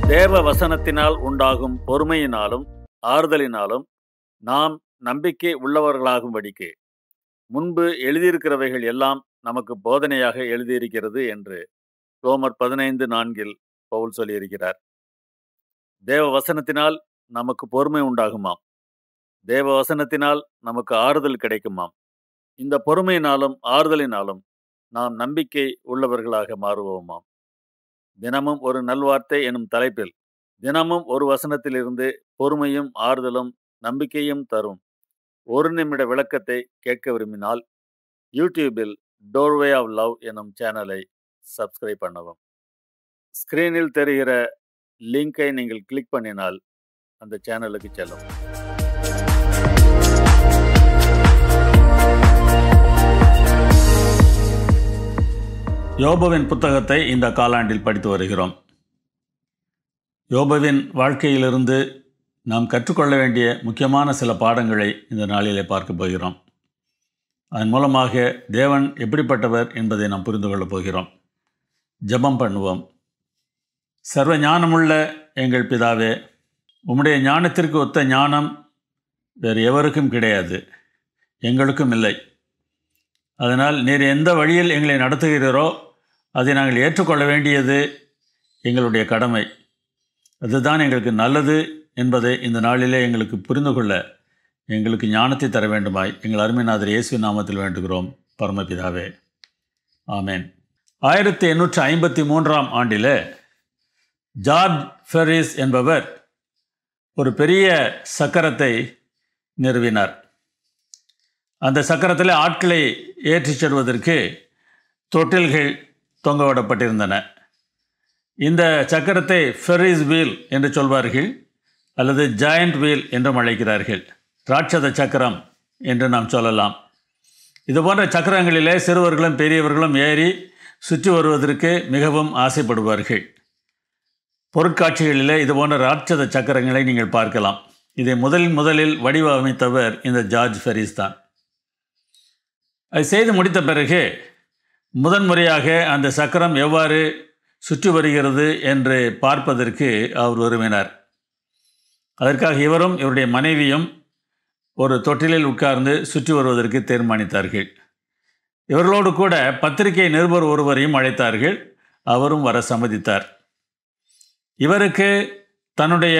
தேவ வசனத்தினால் உண்டாகும் பொறுமையினாலும் ஆறுதலினாலும் நாம் நம்பிக்கை உள்ளவர்களாகும்படிக்கு முன்பு எழுதியிருக்கிறவைகள் எல்லாம் நமக்கு போதனையாக எழுதியிருக்கிறது என்று ரோமர் பதினைந்து நான்கில் பவுல் சொல்லியிருக்கிறார் தேவ வசனத்தினால் நமக்கு பொறுமை உண்டாகுமாம் தேவ வசனத்தினால் நமக்கு ஆறுதல் கிடைக்குமாம் இந்த பொறுமையினாலும் ஆறுதலினாலும் நாம் நம்பிக்கை உள்ளவர்களாக மாறுவோமாம் தினமும் ஒரு நல்வார்த்தை எனும் தலைப்பில் தினமும் ஒரு வசனத்திலிருந்து பொறுமையும் ஆறுதலும் நம்பிக்கையும் தரும் ஒரு நிமிட விளக்கத்தை கேட்க விரும்பினால் யூடியூபில் டோர்வே ஆஃப் லவ் எனும் சேனலை சப்ஸ்கிரைப் பண்ணவும் ஸ்க்ரீனில் தெரிகிற லிங்கை நீங்கள் கிளிக் பண்ணினால் அந்த சேனலுக்கு செல்லும் யோபுவின் புத்தகத்தை இந்த காலாண்டில் படித்து வருகிறோம் யோபுவின் வாழ்க்கையிலிருந்து நாம் கற்றுக்கொள்ள வேண்டிய முக்கியமான சில பாடங்களை இந்த நாளிலே பார்க்க போகிறோம் அதன் மூலமாக தேவன் எப்படிப்பட்டவர் என்பதை நாம் புரிந்து கொள்ளப் போகிறோம் ஜெபம் பண்ணுவோம் சர்வ ஞானமுள்ள எங்கள் பிதாவே உம்முடைய ஞானத்திற்கு ஒத்த ஞானம் வேறு எவருக்கும் கிடையாது எங்களுக்கும் இல்லை அதனால் நீர் எந்த வழியில் எங்களை நடத்துகிறீரோ அதை நாங்கள் ஏற்றுக்கொள்ள வேண்டியது எங்களுடைய கடமை அதுதான் எங்களுக்கு நல்லது என்பதை இந்த நாளிலே எங்களுக்கு புரிந்து கொள்ள எங்களுக்கு ஞானத்தை தர வேண்டுமாய் எங்கள் அருமைநாதர் இயேசு நாமத்தில் வேண்டுகிறோம் பரமபிதாவே ஆமேன் ஆயிரத்தி எண்ணூற்றி ஐம்பத்தி மூன்றாம் ஆண்டிலே ஜார்ஜ் ஃபெரிஸ் என்பவர் ஒரு பெரிய சக்கரத்தை நிறுவினார் அந்த சக்கரத்தில் ஆட்களை ஏற்றிச் செல்வதற்கு தொட்டில்கள் தொங்கவிடப்பட்டிருந்தன இந்த சக்கரத்தை ஃபெரிஸ் வீல் என்று சொல்வார்கள் அல்லது ஜாயண்ட் வீல் என்றும் அழைக்கிறார்கள் ராட்சத சக்கரம் என்று நாம் சொல்லலாம் இது போன்ற சக்கரங்களிலே சிறுவர்களும் பெரியவர்களும் ஏறி சுற்றி வருவதற்கு மிகவும் ஆசைப்படுவார்கள் பொருட்காட்சிகளிலே இது போன்ற ராட்சத சக்கரங்களை நீங்கள் பார்க்கலாம் இதை முதலில் முதலில் வடிவமைத்தவர் இந்த ஜார்ஜ் ஃபெரிஸ் தான் அது செய்து முடித்த பிறகு முதன்முறையாக அந்த சக்கரம் எவ்வாறு சுற்றி வருகிறது என்று பார்ப்பதற்கு அவர் விரும்பினார் அதற்காக இவரும் இவருடைய மனைவியும் ஒரு தொட்டிலில் உட்கார்ந்து சுற்றி வருவதற்கு தீர்மானித்தார்கள் இவர்களோடு கூட பத்திரிகை நிருபர் ஒருவரையும் அழைத்தார்கள் அவரும் வர சம்மதித்தார் இவருக்கு தன்னுடைய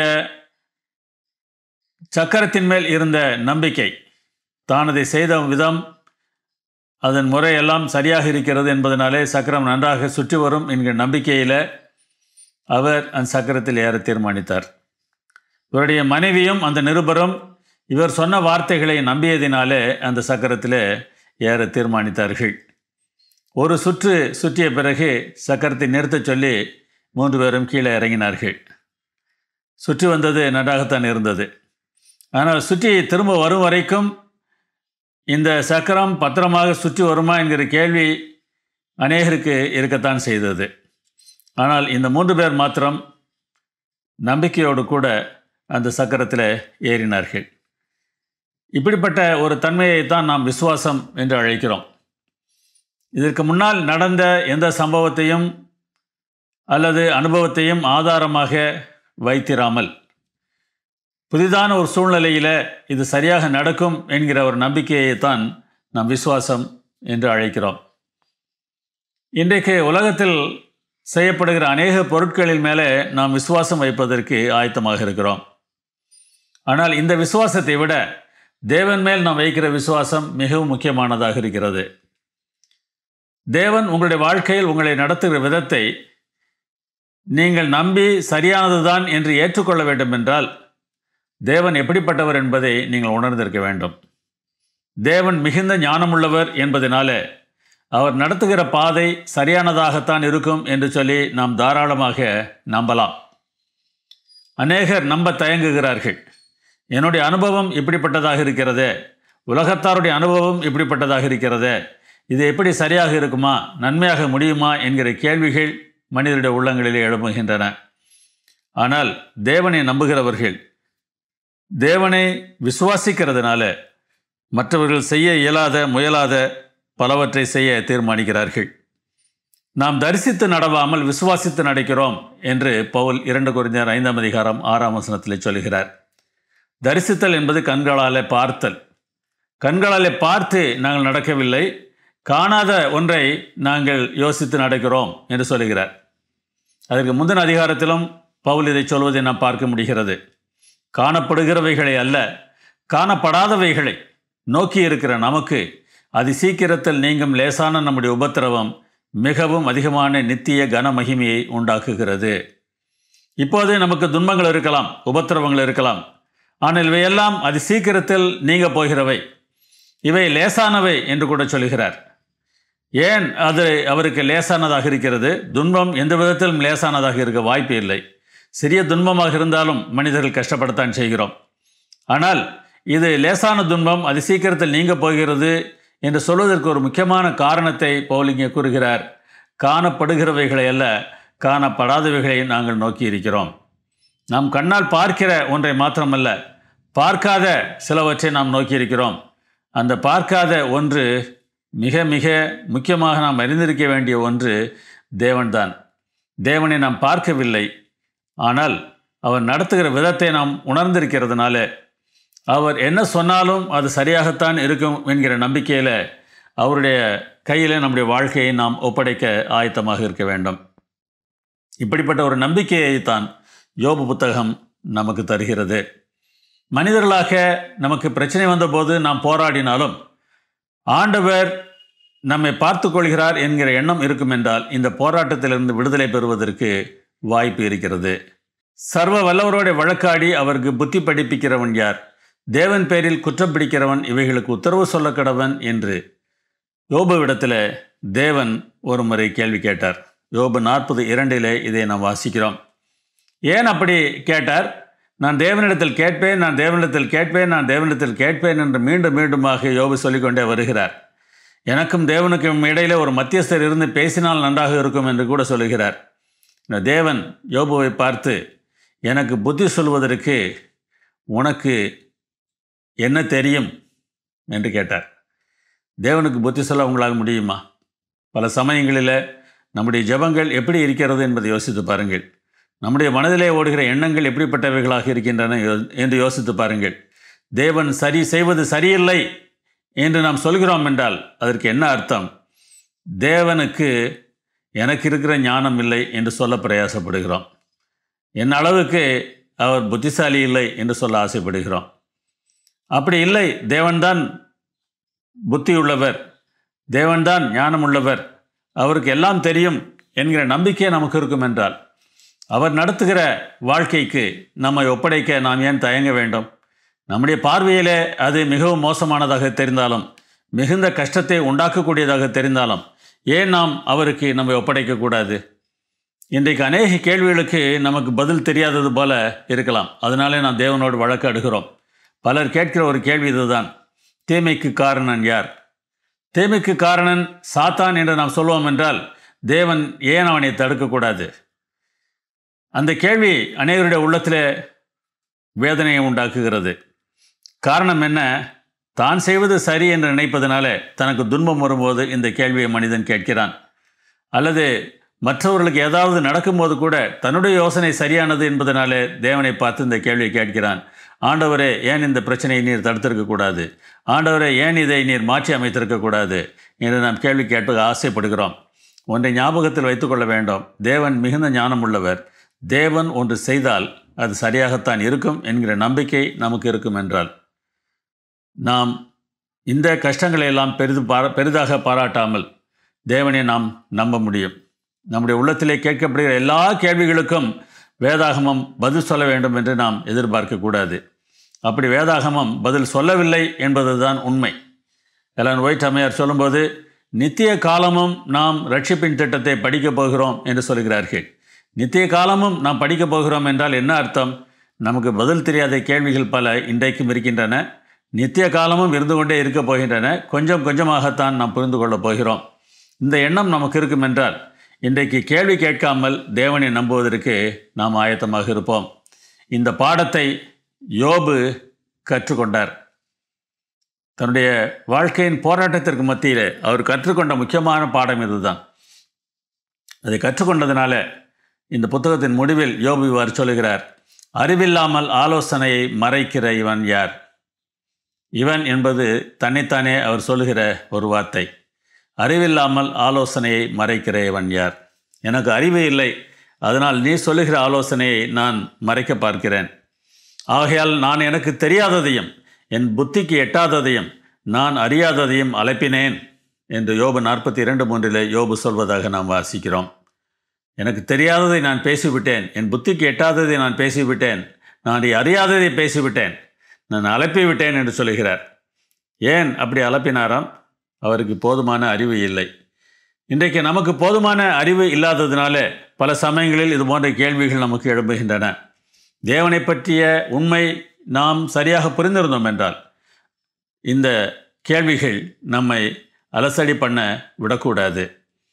சக்கரத்தின் மேல் இருந்த நம்பிக்கை தான் அதை செய்த விதம் அதன் முறையெல்லாம் சரியாக இருக்கிறது என்பதனாலே சக்கரம் நன்றாக சுற்றி வரும் என்கிற நம்பிக்கையில் அவர் அந்த சக்கரத்தில் ஏற தீர்மானித்தார் இவருடைய மனைவியும் அந்த நிருபரும் இவர் சொன்ன வார்த்தைகளை நம்பியதினாலே அந்த சக்கரத்தில் ஏற தீர்மானித்தார்கள் ஒரு சுற்று சுற்றிய பிறகு சக்கரத்தை நிறுத்தச் சொல்லி மூன்று பேரும் கீழே இறங்கினார்கள் சுற்றி வந்தது நன்றாகத்தான் இருந்தது ஆனால் சுற்றி திரும்ப வரும் வரைக்கும் இந்த சக்கரம் பத்திரமாக சுற்றி வருமா என்கிற கேள்வி அநேகருக்கு இருக்கத்தான் செய்தது ஆனால் இந்த மூன்று பேர் மாத்திரம் நம்பிக்கையோடு கூட அந்த சக்கரத்தில் ஏறினார்கள் இப்படிப்பட்ட ஒரு தன்மையைத்தான் நாம் விசுவாசம் என்று அழைக்கிறோம் இதற்கு முன்னால் நடந்த எந்த சம்பவத்தையும் அல்லது அனுபவத்தையும் ஆதாரமாக வைத்திராமல் புதிதான ஒரு சூழ்நிலையில் இது சரியாக நடக்கும் என்கிற ஒரு நம்பிக்கையைத்தான் நாம் விசுவாசம் என்று அழைக்கிறோம் இன்றைக்கு உலகத்தில் செய்யப்படுகிற அநேக பொருட்களின் மேலே நாம் விசுவாசம் வைப்பதற்கு ஆயத்தமாக இருக்கிறோம் ஆனால் இந்த விசுவாசத்தை விட தேவன் மேல் நாம் வைக்கிற விசுவாசம் மிகவும் முக்கியமானதாக இருக்கிறது தேவன் உங்களுடைய வாழ்க்கையில் உங்களை நடத்துகிற விதத்தை நீங்கள் நம்பி சரியானதுதான் என்று ஏற்றுக்கொள்ள வேண்டும் என்றால் தேவன் எப்படிப்பட்டவர் என்பதை நீங்கள் உணர்ந்திருக்க வேண்டும் தேவன் மிகுந்த ஞானமுள்ளவர் என்பதனாலே அவர் நடத்துகிற பாதை சரியானதாகத்தான் இருக்கும் என்று சொல்லி நாம் தாராளமாக நம்பலாம் அநேகர் நம்ப தயங்குகிறார்கள் என்னுடைய அனுபவம் இப்படிப்பட்டதாக இருக்கிறதே உலகத்தாருடைய அனுபவம் இப்படிப்பட்டதாக இருக்கிறதே இது எப்படி சரியாக இருக்குமா நன்மையாக முடியுமா என்கிற கேள்விகள் மனிதருடைய உள்ளங்களிலே எழுப்புகின்றன ஆனால் தேவனை நம்புகிறவர்கள் தேவனை விசுவாசிக்கிறதுனால மற்றவர்கள் செய்ய இயலாத முயலாத பலவற்றை செய்ய தீர்மானிக்கிறார்கள் நாம் தரிசித்து நடவாமல் விசுவாசித்து நடக்கிறோம் என்று பவுல் இரண்டு குறிஞர் ஐந்தாம் அதிகாரம் ஆறாம் வசனத்திலே சொல்கிறார் தரிசித்தல் என்பது கண்களாலே பார்த்தல் கண்களாலே பார்த்து நாங்கள் நடக்கவில்லை காணாத ஒன்றை நாங்கள் யோசித்து நடக்கிறோம் என்று சொல்லுகிறார் அதற்கு முந்தின அதிகாரத்திலும் பவுல் இதை சொல்வதை நாம் பார்க்க முடிகிறது காணப்படுகிறவைகளை அல்ல காணப்படாதவைகளை நோக்கி இருக்கிற நமக்கு அதி சீக்கிரத்தில் நீங்கும் லேசான நம்முடைய உபத்திரவம் மிகவும் அதிகமான நித்திய கன மகிமையை உண்டாக்குகிறது இப்போது நமக்கு துன்பங்கள் இருக்கலாம் உபத்திரவங்கள் இருக்கலாம் ஆனால் இவையெல்லாம் அதி சீக்கிரத்தில் நீங்க போகிறவை இவை லேசானவை என்று கூட சொல்கிறார் ஏன் அது அவருக்கு லேசானதாக இருக்கிறது துன்பம் எந்த விதத்திலும் லேசானதாக இருக்க வாய்ப்பு இல்லை சிறிய துன்பமாக இருந்தாலும் மனிதர்கள் கஷ்டப்படத்தான் செய்கிறோம் ஆனால் இது லேசான துன்பம் அது சீக்கிரத்தில் நீங்க போகிறது என்று சொல்வதற்கு ஒரு முக்கியமான காரணத்தை பவுலிங்க கூறுகிறார் காணப்படுகிறவைகளை அல்ல காணப்படாதவைகளை நாங்கள் நோக்கி இருக்கிறோம் நாம் கண்ணால் பார்க்கிற ஒன்றை மாத்திரமல்ல பார்க்காத சிலவற்றை நாம் நோக்கி இருக்கிறோம் அந்த பார்க்காத ஒன்று மிக மிக முக்கியமாக நாம் அறிந்திருக்க வேண்டிய ஒன்று தேவன்தான் தேவனை நாம் பார்க்கவில்லை ஆனால் அவர் நடத்துகிற விதத்தை நாம் உணர்ந்திருக்கிறதுனால அவர் என்ன சொன்னாலும் அது சரியாகத்தான் இருக்கும் என்கிற நம்பிக்கையில் அவருடைய கையில் நம்முடைய வாழ்க்கையை நாம் ஒப்படைக்க ஆயத்தமாக இருக்க வேண்டும் இப்படிப்பட்ட ஒரு நம்பிக்கையை தான் யோபு புத்தகம் நமக்கு தருகிறது மனிதர்களாக நமக்கு பிரச்சனை வந்தபோது நாம் போராடினாலும் ஆண்டவர் நம்மை பார்த்து கொள்கிறார் என்கிற எண்ணம் இருக்கும் என்றால் இந்த போராட்டத்திலிருந்து விடுதலை பெறுவதற்கு வாய்ப்பு இருக்கிறது சர்வ வல்லவரோட வழக்காடி அவருக்கு புத்தி படிப்பிக்கிறவன் யார் தேவன் பேரில் குற்றம் பிடிக்கிறவன் இவைகளுக்கு உத்தரவு சொல்ல கடவன் என்று யோபுவிடத்தில் தேவன் ஒரு முறை கேள்வி கேட்டார் யோபு நாற்பது இரண்டிலே இதை நாம் வாசிக்கிறோம் ஏன் அப்படி கேட்டார் நான் தேவனிடத்தில் கேட்பேன் நான் தேவனிடத்தில் கேட்பேன் நான் தேவனிடத்தில் கேட்பேன் என்று மீண்டும் மீண்டுமாக யோபு சொல்லிக்கொண்டே வருகிறார் எனக்கும் தேவனுக்கும் இடையிலே ஒரு மத்தியஸ்தர் இருந்து பேசினால் நன்றாக இருக்கும் என்று கூட சொல்லுகிறார் இந்த தேவன் யோபுவை பார்த்து எனக்கு புத்தி சொல்வதற்கு உனக்கு என்ன தெரியும் என்று கேட்டார் தேவனுக்கு புத்தி சொல்ல உங்களால் முடியுமா பல சமயங்களில் நம்முடைய ஜெபங்கள் எப்படி இருக்கிறது என்பதை யோசித்து பாருங்கள் நம்முடைய மனதிலே ஓடுகிற எண்ணங்கள் எப்படிப்பட்டவைகளாக இருக்கின்றன யோ- என்று யோசித்து பாருங்கள் தேவன் சரி செய்வது சரியில்லை என்று நாம் சொல்கிறோம் என்றால் அதற்கு என்ன அர்த்தம் தேவனுக்கு எனக்கு இருக்கிற ஞானம் இல்லை என்று சொல்ல பிரயாசப்படுகிறோம் என் அளவுக்கு அவர் புத்திசாலி இல்லை என்று சொல்ல ஆசைப்படுகிறோம் அப்படி இல்லை தேவன்தான் புத்தியுள்ளவர் தேவன்தான் ஞானமுள்ளவர் அவருக்கு எல்லாம் தெரியும் என்கிற நம்பிக்கை நமக்கு இருக்கும் என்றால் அவர் நடத்துகிற வாழ்க்கைக்கு நம்மை ஒப்படைக்க நாம் ஏன் தயங்க வேண்டும் நம்முடைய பார்வையிலே அது மிகவும் மோசமானதாக தெரிந்தாலும் மிகுந்த கஷ்டத்தை உண்டாக்கக்கூடியதாக தெரிந்தாலும் ஏன் நாம் அவருக்கு நம்மை ஒப்படைக்கக்கூடாது இன்றைக்கு அநேக கேள்விகளுக்கு நமக்கு பதில் தெரியாதது போல இருக்கலாம் அதனாலே நாம் தேவனோடு வழக்காடுகிறோம் பலர் கேட்கிற ஒரு கேள்வி இதுதான் தீமைக்கு காரணன் யார் தீமைக்கு காரணன் சாத்தான் என்று நாம் சொல்வோம் என்றால் தேவன் ஏன் அவனை தடுக்கக்கூடாது அந்த கேள்வி அநேகருடைய உள்ளத்திலே வேதனையை உண்டாக்குகிறது காரணம் என்ன தான் செய்வது சரி என்று நினைப்பதனாலே தனக்கு துன்பம் வரும்போது இந்த கேள்வியை மனிதன் கேட்கிறான் அல்லது மற்றவர்களுக்கு ஏதாவது நடக்கும்போது கூட தன்னுடைய யோசனை சரியானது என்பதனாலே தேவனை பார்த்து இந்த கேள்வியை கேட்கிறான் ஆண்டவரே ஏன் இந்த பிரச்சனையை நீர் தடுத்திருக்கக்கூடாது ஆண்டவரே ஏன் இதை நீர் மாற்றி அமைத்திருக்கக்கூடாது என்று நாம் கேள்வி கேட்பது ஆசைப்படுகிறோம் ஒன்றை ஞாபகத்தில் வைத்துக்கொள்ள வேண்டும் தேவன் மிகுந்த ஞானம் உள்ளவர் தேவன் ஒன்று செய்தால் அது சரியாகத்தான் இருக்கும் என்கிற நம்பிக்கை நமக்கு இருக்கும் என்றால் நாம் இந்த கஷ்டங்களை எல்லாம் பெரிது பாரா பெரிதாக பாராட்டாமல் தேவனை நாம் நம்ப முடியும் நம்முடைய உள்ளத்திலே கேட்கப்படுகிற எல்லா கேள்விகளுக்கும் வேதாகமம் பதில் சொல்ல வேண்டும் என்று நாம் எதிர்பார்க்கக்கூடாது அப்படி வேதாகமம் பதில் சொல்லவில்லை என்பதுதான் உண்மை எலன் ஒயிட் அம்மையார் சொல்லும்போது நித்திய காலமும் நாம் ரட்சிப்பின் திட்டத்தை படிக்கப் போகிறோம் என்று சொல்கிறார்கள் நித்திய காலமும் நாம் படிக்கப் போகிறோம் என்றால் என்ன அர்த்தம் நமக்கு பதில் தெரியாத கேள்விகள் பல இன்றைக்கும் இருக்கின்றன நித்திய காலமும் இருந்து கொண்டே இருக்கப் போகின்றன கொஞ்சம் கொஞ்சமாகத்தான் நாம் புரிந்து கொள்ளப் போகிறோம் இந்த எண்ணம் நமக்கு இருக்கும் என்றால் இன்றைக்கு கேள்வி கேட்காமல் தேவனை நம்புவதற்கு நாம் ஆயத்தமாக இருப்போம் இந்த பாடத்தை யோபு கற்றுக்கொண்டார் தன்னுடைய வாழ்க்கையின் போராட்டத்திற்கு மத்தியிலே அவர் கற்றுக்கொண்ட முக்கியமான பாடம் இதுதான் அதை கற்றுக்கொண்டதுனால இந்த புத்தகத்தின் முடிவில் யோபு இவ்வாறு சொல்லுகிறார் அறிவில்லாமல் ஆலோசனையை மறைக்கிற இவன் யார் இவன் என்பது தன்னைத்தானே அவர் சொல்லுகிற ஒரு வார்த்தை அறிவில்லாமல் ஆலோசனையை மறைக்கிற இவன் யார் எனக்கு அறிவு இல்லை அதனால் நீ சொல்லுகிற ஆலோசனையை நான் மறைக்க பார்க்கிறேன் ஆகையால் நான் எனக்கு தெரியாததையும் என் புத்திக்கு எட்டாததையும் நான் அறியாததையும் அழைப்பினேன் என்று யோபு நாற்பத்தி இரண்டு மூன்றிலே யோபு சொல்வதாக நாம் வாசிக்கிறோம் எனக்கு தெரியாததை நான் பேசிவிட்டேன் என் புத்திக்கு எட்டாததை நான் பேசிவிட்டேன் நான் அறியாததை பேசிவிட்டேன் நான் அலப்பி விட்டேன் என்று சொல்கிறார் ஏன் அப்படி அலப்பினாராம் அவருக்கு போதுமான அறிவு இல்லை இன்றைக்கு நமக்கு போதுமான அறிவு இல்லாததினால பல சமயங்களில் இது போன்ற கேள்விகள் நமக்கு எழும்புகின்றன தேவனை பற்றிய உண்மை நாம் சரியாக புரிந்திருந்தோம் என்றால் இந்த கேள்விகள் நம்மை அலசடி பண்ண விடக்கூடாது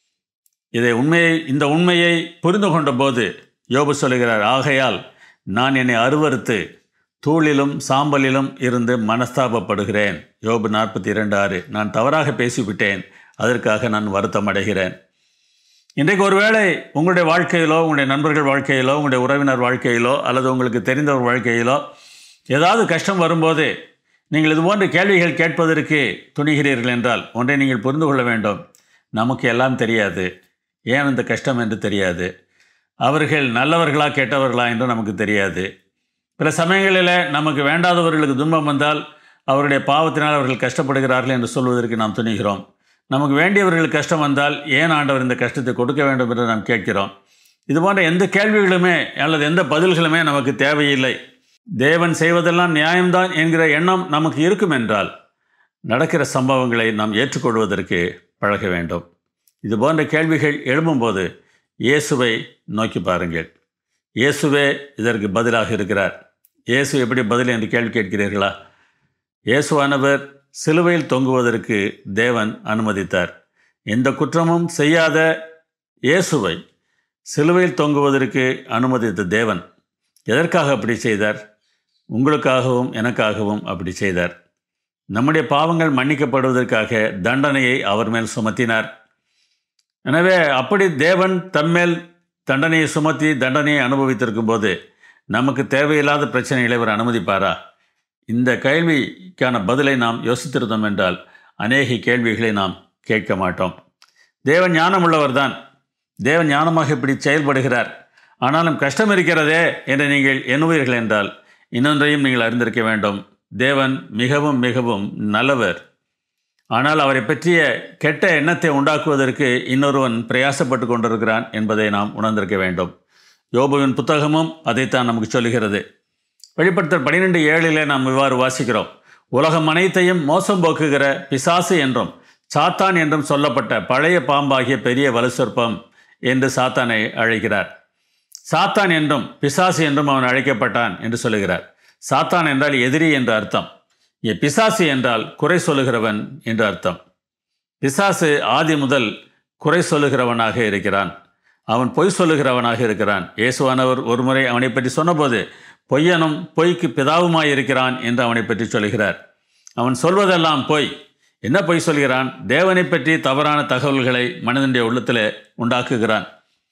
இதை உண்மையை இந்த உண்மையை புரிந்து கொண்ட போது யோபு சொல்லுகிறார் ஆகையால் நான் என்னை அருவறுத்து தூளிலும் சாம்பலிலும் இருந்து மனஸ்தாபப்படுகிறேன் யோபு நாற்பத்தி இரண்டு ஆறு நான் தவறாக பேசிவிட்டேன் அதற்காக நான் வருத்தம் அடைகிறேன் இன்றைக்கு ஒருவேளை உங்களுடைய வாழ்க்கையிலோ உங்களுடைய நண்பர்கள் வாழ்க்கையிலோ உங்களுடைய உறவினர் வாழ்க்கையிலோ அல்லது உங்களுக்கு தெரிந்தவர் வாழ்க்கையிலோ ஏதாவது கஷ்டம் வரும்போது நீங்கள் இது போன்ற கேள்விகள் கேட்பதற்கு துணிகிறீர்கள் என்றால் ஒன்றை நீங்கள் புரிந்து கொள்ள வேண்டும் நமக்கு எல்லாம் தெரியாது ஏன் இந்த கஷ்டம் என்று தெரியாது அவர்கள் நல்லவர்களா கெட்டவர்களா என்று நமக்கு தெரியாது பிற சமயங்களில் நமக்கு வேண்டாதவர்களுக்கு துன்பம் வந்தால் அவருடைய பாவத்தினால் அவர்கள் கஷ்டப்படுகிறார்கள் என்று சொல்வதற்கு நாம் துணிகிறோம் நமக்கு வேண்டியவர்களுக்கு கஷ்டம் வந்தால் ஏன் ஆண்டவர் இந்த கஷ்டத்தை கொடுக்க வேண்டும் என்று நாம் கேட்கிறோம் இது போன்ற எந்த கேள்விகளுமே அல்லது எந்த பதில்களுமே நமக்கு தேவையில்லை தேவன் செய்வதெல்லாம் நியாயம்தான் என்கிற எண்ணம் நமக்கு இருக்கும் என்றால் நடக்கிற சம்பவங்களை நாம் ஏற்றுக்கொள்வதற்கு பழக வேண்டும் இது போன்ற கேள்விகள் எழும்பும்போது இயேசுவை நோக்கி பாருங்கள் இயேசுவே இதற்கு பதிலாக இருக்கிறார் இயேசு எப்படி பதில் என்று கேள்வி கேட்கிறீர்களா இயேசுவானவர் சிலுவையில் தொங்குவதற்கு தேவன் அனுமதித்தார் எந்த குற்றமும் செய்யாத இயேசுவை சிலுவையில் தொங்குவதற்கு அனுமதித்த தேவன் எதற்காக அப்படி செய்தார் உங்களுக்காகவும் எனக்காகவும் அப்படி செய்தார் நம்முடைய பாவங்கள் மன்னிக்கப்படுவதற்காக தண்டனையை அவர் மேல் சுமத்தினார் எனவே அப்படி தேவன் தம்மேல் தண்டனையை சுமத்தி தண்டனையை அனுபவித்திருக்கும் போது நமக்கு தேவையில்லாத பிரச்சனைகளை அவர் அனுமதிப்பாரா இந்த கேள்விக்கான பதிலை நாம் யோசித்திருந்தோம் என்றால் அநேக கேள்விகளை நாம் கேட்க மாட்டோம் தேவன் ஞானம் உள்ளவர்தான் தேவன் ஞானமாக இப்படி செயல்படுகிறார் ஆனாலும் கஷ்டம் இருக்கிறதே என்று நீங்கள் எண்ணுவீர்கள் என்றால் இன்னொன்றையும் நீங்கள் அறிந்திருக்க வேண்டும் தேவன் மிகவும் மிகவும் நல்லவர் ஆனால் அவரை பற்றிய கெட்ட எண்ணத்தை உண்டாக்குவதற்கு இன்னொருவன் பிரயாசப்பட்டு கொண்டிருக்கிறான் என்பதை நாம் உணர்ந்திருக்க வேண்டும் யோபுவின் புத்தகமும் அதைத்தான் நமக்கு சொல்லுகிறது வெளிப்படுத்தல் பன்னிரெண்டு ஏழிலே நாம் இவ்வாறு வாசிக்கிறோம் உலகம் அனைத்தையும் மோசம் போக்குகிற பிசாசு என்றும் சாத்தான் என்றும் சொல்லப்பட்ட பழைய பாம்பாகிய பெரிய வலுசொற்பம் என்று சாத்தானை அழைக்கிறார் சாத்தான் என்றும் பிசாசு என்றும் அவன் அழைக்கப்பட்டான் என்று சொல்லுகிறார் சாத்தான் என்றால் எதிரி என்று அர்த்தம் இங்கே பிசாசு என்றால் குறை சொல்லுகிறவன் என்று அர்த்தம் பிசாசு ஆதி முதல் குறை சொல்லுகிறவனாக இருக்கிறான் அவன் பொய் சொல்லுகிறவனாக இருக்கிறான் இயேசுவானவர் ஒருமுறை அவனை பற்றி சொன்னபோது பொய்யனும் பொய்க்கு பிதாவுமாய் இருக்கிறான் என்று அவனை பற்றி சொல்கிறார் அவன் சொல்வதெல்லாம் பொய் என்ன பொய் சொல்கிறான் தேவனை பற்றி தவறான தகவல்களை மனிதனுடைய உள்ளத்தில் உண்டாக்குகிறான்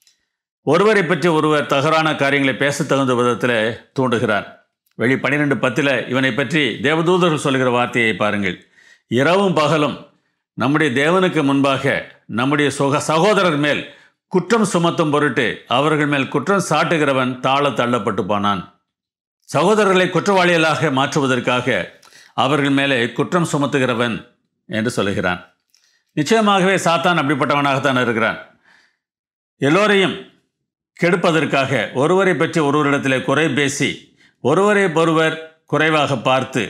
ஒருவரை பற்றி ஒருவர் தவறான காரியங்களை பேச தகுந்த விதத்தில் தூண்டுகிறான் வெளி பன்னிரெண்டு பத்தில் இவனை பற்றி தேவதூதர்கள் சொல்கிற வார்த்தையை பாருங்கள் இரவும் பகலும் நம்முடைய தேவனுக்கு முன்பாக நம்முடைய சுக சகோதரர் மேல் குற்றம் சுமத்தும் பொருட்டு அவர்கள் மேல் குற்றம் சாட்டுகிறவன் தாழ தள்ளப்பட்டு போனான் சகோதரர்களை குற்றவாளிகளாக மாற்றுவதற்காக அவர்கள் மேலே குற்றம் சுமத்துகிறவன் என்று சொல்லுகிறான் நிச்சயமாகவே சாத்தான் அப்படிப்பட்டவனாகத்தான் இருக்கிறான் எல்லோரையும் கெடுப்பதற்காக ஒருவரை பற்றி ஒருவரிடத்தில் குறை பேசி ஒருவரை ஒருவர் குறைவாக பார்த்து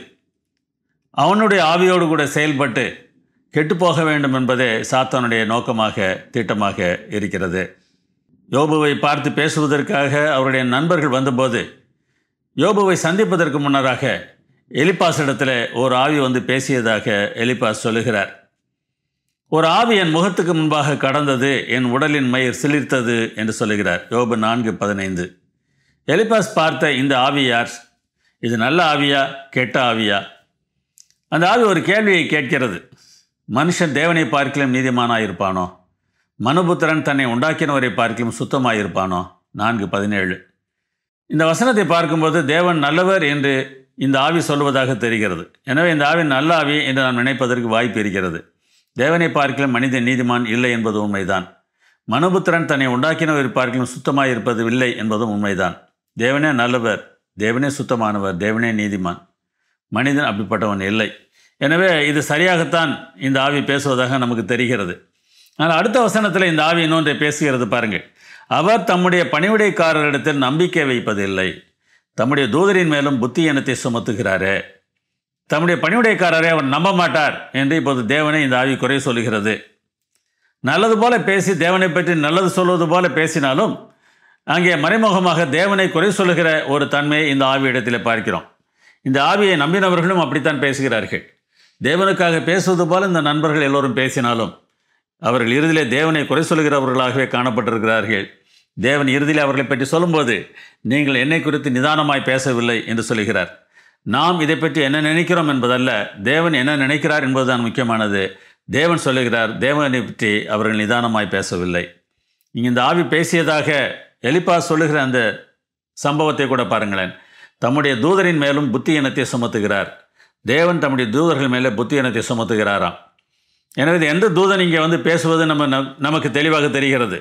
அவனுடைய ஆவியோடு கூட செயல்பட்டு கெட்டுப்போக வேண்டும் என்பதே சாத்தானுடைய நோக்கமாக திட்டமாக இருக்கிறது யோபுவை பார்த்து பேசுவதற்காக அவருடைய நண்பர்கள் வந்தபோது யோபுவை சந்திப்பதற்கு முன்னராக எலிப்பாசிடத்தில் ஒரு ஆவி வந்து பேசியதாக எலிப்பாஸ் சொல்லுகிறார் ஒரு ஆவி என் முகத்துக்கு முன்பாக கடந்தது என் உடலின் மயிர் சிலிர்த்தது என்று சொல்லுகிறார் யோபு நான்கு பதினைந்து எலிபாஸ் பார்த்த இந்த ஆவி யார் இது நல்ல ஆவியா கெட்ட ஆவியா அந்த ஆவி ஒரு கேள்வியை கேட்கிறது மனுஷன் தேவனை பார்க்கலாம் நீதிமானாக இருப்பானோ மனுபுத்திரன் தன்னை உண்டாக்கினவரை பார்க்கலும் சுத்தமாயிருப்பானோ நான்கு பதினேழு இந்த வசனத்தை பார்க்கும்போது தேவன் நல்லவர் என்று இந்த ஆவி சொல்வதாக தெரிகிறது எனவே இந்த ஆவி நல்ல ஆவி என்று நாம் நினைப்பதற்கு வாய்ப்பு இருக்கிறது தேவனை பார்க்கலும் மனிதன் நீதிமான் இல்லை என்பது உண்மைதான் மனுபுத்திரன் தன்னை உண்டாக்கினவர் பார்க்கலும் சுத்தமாக இருப்பது இல்லை என்பதும் உண்மைதான் தேவனே நல்லவர் தேவனே சுத்தமானவர் தேவனே நீதிமான் மனிதன் அப்படிப்பட்டவன் இல்லை எனவே இது சரியாகத்தான் இந்த ஆவி பேசுவதாக நமக்கு தெரிகிறது ஆனால் அடுத்த வசனத்தில் இந்த ஆவி இன்னொன்றை பேசுகிறது பாருங்கள் அவர் தம்முடைய பணிவிடைக்காரரிடத்தில் நம்பிக்கை வைப்பதில்லை தம்முடைய தூதரின் மேலும் புத்தி இனத்தை சுமத்துகிறாரே தம்முடைய பணிவிடைக்காரரை அவர் நம்ப மாட்டார் என்று இப்போது தேவனை இந்த ஆவி குறை சொல்கிறது நல்லது போல பேசி தேவனை பற்றி நல்லது சொல்வது போல பேசினாலும் அங்கே மறைமுகமாக தேவனை குறை சொல்லுகிற ஒரு தன்மையை இந்த ஆவியிடத்தில் பார்க்கிறோம் இந்த ஆவியை நம்பினவர்களும் அப்படித்தான் பேசுகிறார்கள் தேவனுக்காக பேசுவது போல இந்த நண்பர்கள் எல்லோரும் பேசினாலும் அவர்கள் இறுதியிலே தேவனை குறை சொல்லுகிறவர்களாகவே காணப்பட்டிருக்கிறார்கள் தேவன் இறுதியில் அவர்களை பற்றி சொல்லும்போது நீங்கள் என்னை குறித்து நிதானமாய் பேசவில்லை என்று சொல்கிறார் நாம் இதை பற்றி என்ன நினைக்கிறோம் என்பதல்ல தேவன் என்ன நினைக்கிறார் என்பதுதான் முக்கியமானது தேவன் சொல்லுகிறார் தேவனை பற்றி அவர்கள் நிதானமாய் பேசவில்லை இங்கே இந்த ஆவி பேசியதாக எலிப்பா சொல்லுகிற அந்த சம்பவத்தை கூட பாருங்களேன் தம்முடைய தூதரின் மேலும் புத்தி இனத்தை சுமத்துகிறார் தேவன் தம்முடைய தூதர்கள் மேலே புத்தி இனத்தை சுமத்துகிறாராம் எனவே இது எந்த தூதன் இங்கே வந்து பேசுவது நம்ம நம்- நமக்கு தெளிவாக தெரிகிறது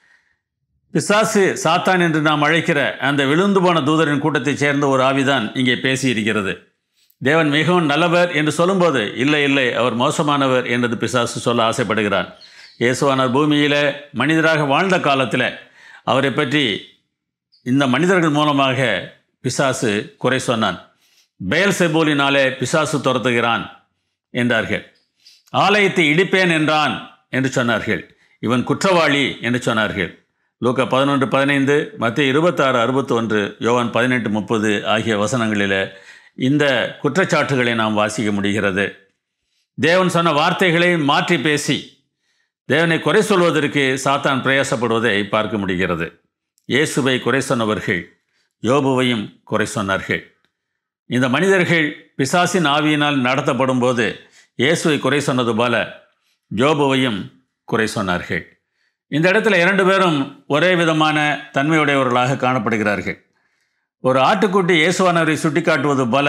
பிசாசு சாத்தான் என்று நாம் அழைக்கிற அந்த விழுந்து போன தூதரின் கூட்டத்தைச் சேர்ந்த ஒரு ஆவிதான் இங்கே பேசியிருக்கிறது தேவன் மிகவும் நல்லவர் என்று சொல்லும்போது இல்லை இல்லை அவர் மோசமானவர் என்றது பிசாசு சொல்ல ஆசைப்படுகிறான் இயேசுவானார் பூமியில் மனிதராக வாழ்ந்த காலத்தில் அவரை பற்றி இந்த மனிதர்கள் மூலமாக பிசாசு குறை சொன்னான் பெயல் செபூலினாலே பிசாசு துரத்துகிறான் என்றார்கள் ஆலயத்தை இடிப்பேன் என்றான் என்று சொன்னார்கள் இவன் குற்றவாளி என்று சொன்னார்கள் லூக்கா பதினொன்று பதினைந்து மத்திய இருபத்தாறு அறுபத்தொன்று யோவான் பதினெட்டு முப்பது ஆகிய வசனங்களில் இந்த குற்றச்சாட்டுகளை நாம் வாசிக்க முடிகிறது தேவன் சொன்ன வார்த்தைகளை மாற்றி பேசி தேவனை குறை சொல்வதற்கு சாத்தான் பிரயாசப்படுவதை பார்க்க முடிகிறது இயேசுவை குறை சொன்னவர்கள் யோபுவையும் குறை சொன்னார்கள் இந்த மனிதர்கள் பிசாசின் ஆவியினால் நடத்தப்படும் போது இயேசுவை குறை சொன்னது போல யோபுவையும் குறை சொன்னார்கள் இந்த இடத்துல இரண்டு பேரும் ஒரே விதமான தன்மையுடையவர்களாக காணப்படுகிறார்கள் ஒரு ஆட்டுக்குட்டி இயேசுவானவரை சுட்டிக்காட்டுவது போல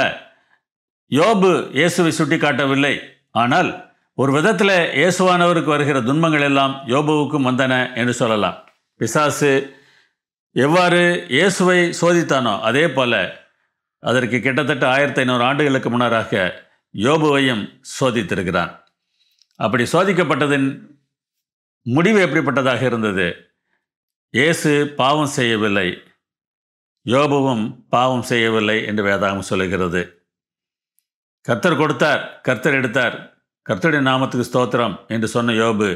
யோபு இயேசுவை சுட்டிக்காட்டவில்லை ஆனால் ஒரு விதத்தில் இயேசுவானவருக்கு வருகிற துன்பங்கள் எல்லாம் யோபுவுக்கும் வந்தன என்று சொல்லலாம் பிசாசு எவ்வாறு இயேசுவை சோதித்தானோ அதே போல அதற்கு கிட்டத்தட்ட ஆயிரத்தி ஐநூறு ஆண்டுகளுக்கு முன்னராக யோபுவையும் சோதித்திருக்கிறான் அப்படி சோதிக்கப்பட்டதின் முடிவு எப்படிப்பட்டதாக இருந்தது இயேசு பாவம் செய்யவில்லை யோபுவும் பாவம் செய்யவில்லை என்று வேதாகம் சொல்லுகிறது கர்த்தர் கொடுத்தார் கர்த்தர் எடுத்தார் கர்த்தருடைய நாமத்துக்கு ஸ்தோத்திரம் என்று சொன்ன யோபு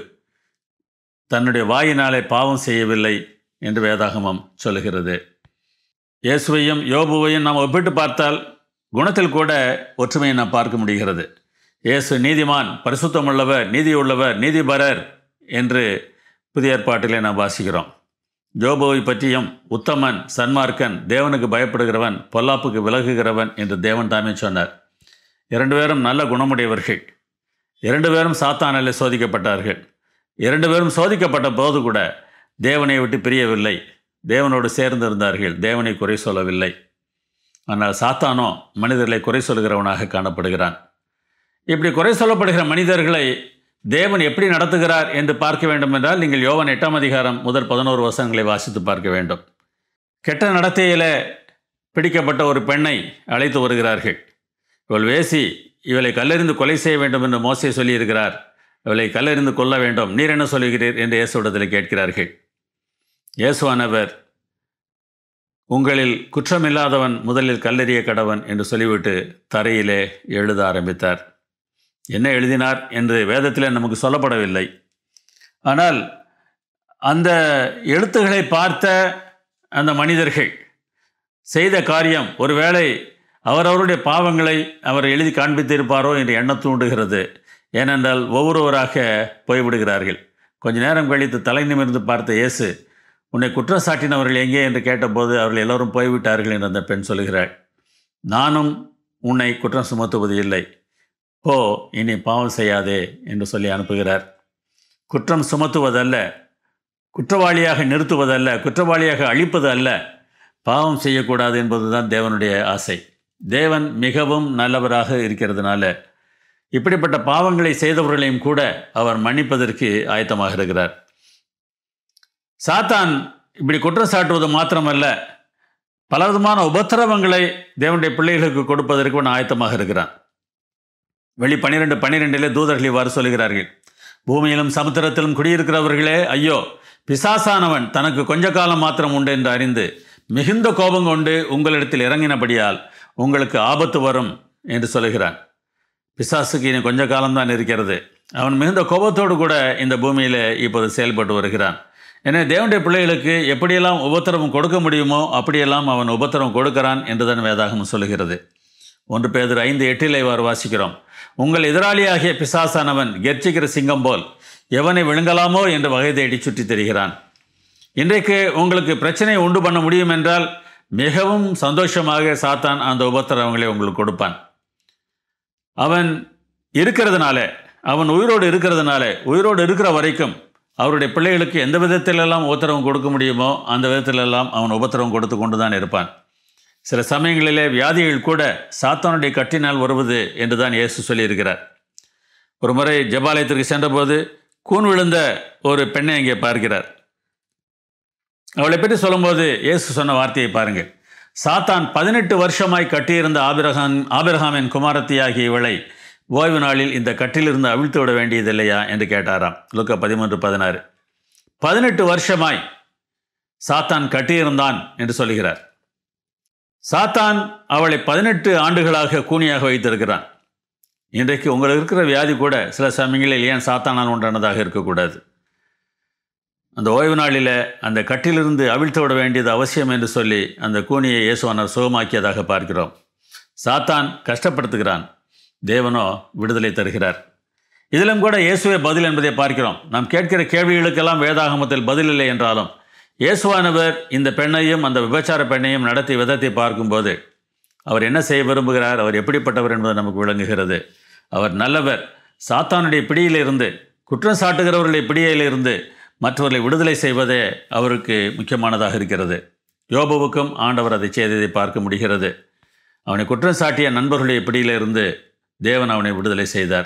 தன்னுடைய வாயினாலே பாவம் செய்யவில்லை என்று வேதாகமம் சொல்லுகிறது இயேசுவையும் யோபுவையும் நாம் ஒப்பிட்டு பார்த்தால் குணத்தில் கூட ஒற்றுமையை நாம் பார்க்க முடிகிறது இயேசு நீதிமான் பரிசுத்தமுள்ளவர் நீதியுள்ளவர் நீதிபரர் என்று புதிய ஏற்பாட்டிலே நாம் வாசிக்கிறோம் யோபுவை பற்றியும் உத்தமன் சன்மார்க்கன் தேவனுக்கு பயப்படுகிறவன் பொல்லாப்புக்கு விலகுகிறவன் என்று தேவன் தாமே சொன்னார் இரண்டு பேரும் நல்ல குணமுடையவர்கள் இரண்டு பேரும் சாத்தானாலே சோதிக்கப்பட்டார்கள் இரண்டு பேரும் சோதிக்கப்பட்ட போது கூட தேவனை விட்டு பிரியவில்லை தேவனோடு சேர்ந்து இருந்தார்கள் தேவனை குறை சொல்லவில்லை ஆனால் சாத்தானோ மனிதர்களை குறை சொல்கிறவனாக காணப்படுகிறான் இப்படி குறை சொல்லப்படுகிற மனிதர்களை தேவன் எப்படி நடத்துகிறார் என்று பார்க்க வேண்டும் என்றால் நீங்கள் யோவன் எட்டாம் அதிகாரம் முதல் பதினோரு வசனங்களை வாசித்து பார்க்க வேண்டும் கெட்ட நடத்தையில் பிடிக்கப்பட்ட ஒரு பெண்ணை அழைத்து வருகிறார்கள் இவள் வேசி இவளை கல்லெறிந்து கொலை செய்ய வேண்டும் என்று மோசே சொல்லியிருக்கிறார் இவளை கல்லெறிந்து கொல்ல வேண்டும் நீர் என்ன சொல்லுகிறீர் என்று இயேசுவிடத்தில் கேட்கிறார்கள் இயேசுவானவர் உங்களில் குற்றமில்லாதவன் முதலில் கல்லெறிய கடவன் என்று சொல்லிவிட்டு தரையிலே எழுத ஆரம்பித்தார் என்ன எழுதினார் என்று வேதத்தில் நமக்கு சொல்லப்படவில்லை ஆனால் அந்த எழுத்துக்களை பார்த்த அந்த மனிதர்கள் செய்த காரியம் ஒருவேளை அவரவருடைய பாவங்களை அவர் எழுதி காண்பித்திருப்பாரோ என்று எண்ணம் தூண்டுகிறது ஏனென்றால் ஒவ்வொருவராக போய்விடுகிறார்கள் கொஞ்ச நேரம் கழித்து தலை நிமிர்ந்து பார்த்த இயேசு உன்னை குற்றம் சாட்டினவர்கள் எங்கே என்று கேட்டபோது அவர்கள் எல்லோரும் போய்விட்டார்கள் என்று அந்த பெண் சொல்கிறாள் நானும் உன்னை குற்றம் சுமத்துவது இல்லை போ இனி பாவம் செய்யாதே என்று சொல்லி அனுப்புகிறார் குற்றம் சுமத்துவதல்ல குற்றவாளியாக நிறுத்துவதல்ல குற்றவாளியாக அழிப்பது அல்ல பாவம் செய்யக்கூடாது என்பதுதான் தேவனுடைய ஆசை தேவன் மிகவும் நல்லவராக இருக்கிறதுனால இப்படிப்பட்ட பாவங்களை செய்தவர்களையும் கூட அவர் மன்னிப்பதற்கு ஆயத்தமாக இருக்கிறார் சாத்தான் இப்படி குற்றம் சாட்டுவது மாத்திரமல்ல பலவிதமான உபத்திரவங்களை தேவனுடைய பிள்ளைகளுக்கு கொடுப்பதற்கு அவன் ஆயத்தமாக இருக்கிறான் வெளி பன்னிரெண்டு பன்னிரெண்டிலே தூதர்கள் இவ்வாறு சொல்கிறார்கள் பூமியிலும் சமுத்திரத்திலும் குடியிருக்கிறவர்களே ஐயோ பிசாசானவன் தனக்கு கொஞ்ச காலம் மாத்திரம் உண்டு என்று அறிந்து மிகுந்த கோபம் கொண்டு உங்களிடத்தில் இறங்கினபடியால் உங்களுக்கு ஆபத்து வரும் என்று சொல்கிறான் பிசாசுக்கு இனி கொஞ்ச காலம்தான் இருக்கிறது அவன் மிகுந்த கோபத்தோடு கூட இந்த பூமியில் இப்போது செயல்பட்டு வருகிறான் எனவே தேவனுடைய பிள்ளைகளுக்கு எப்படியெல்லாம் உபத்திரவம் கொடுக்க முடியுமோ அப்படியெல்லாம் அவன் உபத்திரவம் கொடுக்கிறான் என்றுதான் வேதாகம் சொல்கிறது ஒன்று பேதர் ஐந்து எட்டில் இவ்வாறு வாசிக்கிறோம் உங்கள் எதிராளியாகிய பிசாசானவன் கெர்ச்சிக்கிற சிங்கம் போல் எவனை விழுங்கலாமோ என்று வகை தேடி சுற்றி தெரிகிறான் இன்றைக்கு உங்களுக்கு பிரச்சனை உண்டு பண்ண முடியும் என்றால் மிகவும் சந்தோஷமாக சாத்தான் அந்த உபத்திரவங்களை உங்களுக்கு கொடுப்பான் அவன் இருக்கிறதுனால அவன் உயிரோடு இருக்கிறதுனால உயிரோடு இருக்கிற வரைக்கும் அவருடைய பிள்ளைகளுக்கு எந்த விதத்திலெல்லாம் உபத்திரவம் கொடுக்க முடியுமோ அந்த விதத்திலெல்லாம் அவன் உபத்திரவம் கொடுத்து கொண்டு தான் இருப்பான் சில சமயங்களிலே வியாதிகள் கூட சாத்தானுடைய கட்டினால் வருவது என்று தான் இயேசு சொல்லியிருக்கிறார் ஒரு முறை ஜபாலயத்திற்கு சென்றபோது கூன் விழுந்த ஒரு பெண்ணை இங்கே பார்க்கிறார் அவளை பற்றி சொல்லும்போது இயேசு சொன்ன வார்த்தையை பாருங்கள் சாத்தான் பதினெட்டு வருஷமாய் கட்டியிருந்த ஆபிரகாம் ஆபிரகாமின் குமாரத்தியாகிய இவளை ஓய்வு நாளில் இந்த கட்டிலிருந்து அவிழ்த்து விட வேண்டியதில்லையா என்று கேட்டாராம் லுக்க பதிமூன்று பதினாறு பதினெட்டு வருஷமாய் சாத்தான் கட்டியிருந்தான் என்று சொல்கிறார் சாத்தான் அவளை பதினெட்டு ஆண்டுகளாக கூனியாக வைத்திருக்கிறான் இன்றைக்கு உங்களுக்கு இருக்கிற வியாதி கூட சில சமயங்களில் ஏன் சாத்தானால் உண்டானதாக இருக்கக்கூடாது அந்த ஓய்வு நாளில் அந்த கட்டிலிருந்து அவிழ்த்து விட வேண்டியது அவசியம் என்று சொல்லி அந்த கூனியை இயேசுவானர் சுகமாக்கியதாக பார்க்கிறோம் சாத்தான் கஷ்டப்படுத்துகிறான் தேவனோ விடுதலை தருகிறார் இதிலும் கூட இயேசுவே பதில் என்பதை பார்க்கிறோம் நாம் கேட்கிற கேள்விகளுக்கெல்லாம் வேதாகமத்தில் பதில் இல்லை என்றாலும் இயேசுவானவர் இந்த பெண்ணையும் அந்த விபச்சார பெண்ணையும் நடத்திய விதத்தை பார்க்கும்போது அவர் என்ன செய்ய விரும்புகிறார் அவர் எப்படிப்பட்டவர் என்பது நமக்கு விளங்குகிறது அவர் நல்லவர் சாத்தானுடைய பிடியிலிருந்து குற்றம் சாட்டுகிறவர்களுடைய பிடியிலிருந்து மற்றவர்களை விடுதலை செய்வதே அவருக்கு முக்கியமானதாக இருக்கிறது யோபுவுக்கும் ஆண்டவர் அதை செய்ததை பார்க்க முடிகிறது அவனை குற்றம் சாட்டிய நண்பர்களுடைய பிடியிலிருந்து தேவன் அவனை விடுதலை செய்தார்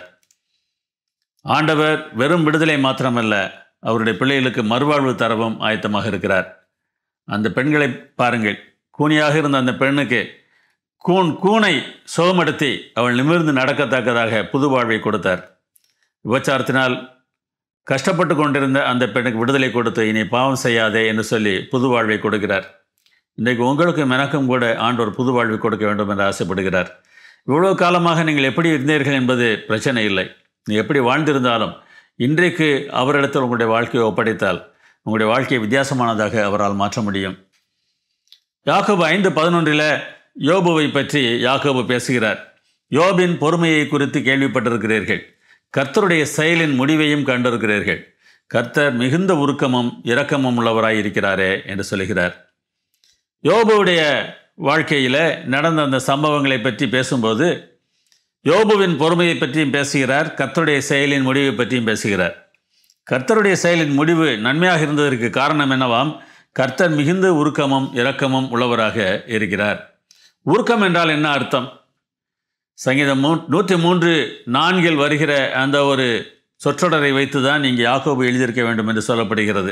ஆண்டவர் வெறும் விடுதலை மாத்திரமல்ல அவருடைய பிள்ளைகளுக்கு மறுவாழ்வு தரவும் ஆயத்தமாக இருக்கிறார் அந்த பெண்களை பாருங்கள் கூனியாக இருந்த அந்த பெண்ணுக்கு கூன் கூனை சுகமடுத்தி அவள் நிமிர்ந்து நடக்கத்தக்கதாக புது வாழ்வை கொடுத்தார் விபச்சாரத்தினால் கஷ்டப்பட்டு கொண்டிருந்த அந்த பெண்ணுக்கு விடுதலை கொடுத்து இனி பாவம் செய்யாதே என்று சொல்லி புது வாழ்வை கொடுக்கிறார் இன்றைக்கு உங்களுக்கும் எனக்கும் கூட ஆண்டவர் புது வாழ்வை கொடுக்க வேண்டும் என்று ஆசைப்படுகிறார் இவ்வளோ காலமாக நீங்கள் எப்படி இருந்தீர்கள் என்பது பிரச்சனை இல்லை நீ எப்படி வாழ்ந்திருந்தாலும் இன்றைக்கு அவரிடத்தில் உங்களுடைய வாழ்க்கையை ஒப்படைத்தால் உங்களுடைய வாழ்க்கையை வித்தியாசமானதாக அவரால் மாற்ற முடியும் யாக்கோபு ஐந்து பதினொன்றில் யோபுவை பற்றி யாக்கோபு பேசுகிறார் யோபின் பொறுமையை குறித்து கேள்விப்பட்டிருக்கிறீர்கள் கர்த்தருடைய செயலின் முடிவையும் கண்டிருக்கிறீர்கள் கர்த்தர் மிகுந்த உருக்கமும் இரக்கமும் உள்ளவராய் இருக்கிறாரே என்று சொல்கிறார் யோபுவுடைய வாழ்க்கையில் நடந்த அந்த சம்பவங்களை பற்றி பேசும்போது யோபுவின் பொறுமையை பற்றியும் பேசுகிறார் கர்த்தருடைய செயலின் முடிவை பற்றியும் பேசுகிறார் கர்த்தருடைய செயலின் முடிவு நன்மையாக இருந்ததற்கு காரணம் என்னவாம் கர்த்தர் மிகுந்த உருக்கமும் இரக்கமும் உள்ளவராக இருக்கிறார் உருக்கம் என்றால் என்ன அர்த்தம் சங்கீதம் மூ நூற்றி மூன்று நான்கில் வருகிற அந்த ஒரு சொற்றொடரை வைத்து தான் இங்கே யாக்கோபு எழுதியிருக்க வேண்டும் என்று சொல்லப்படுகிறது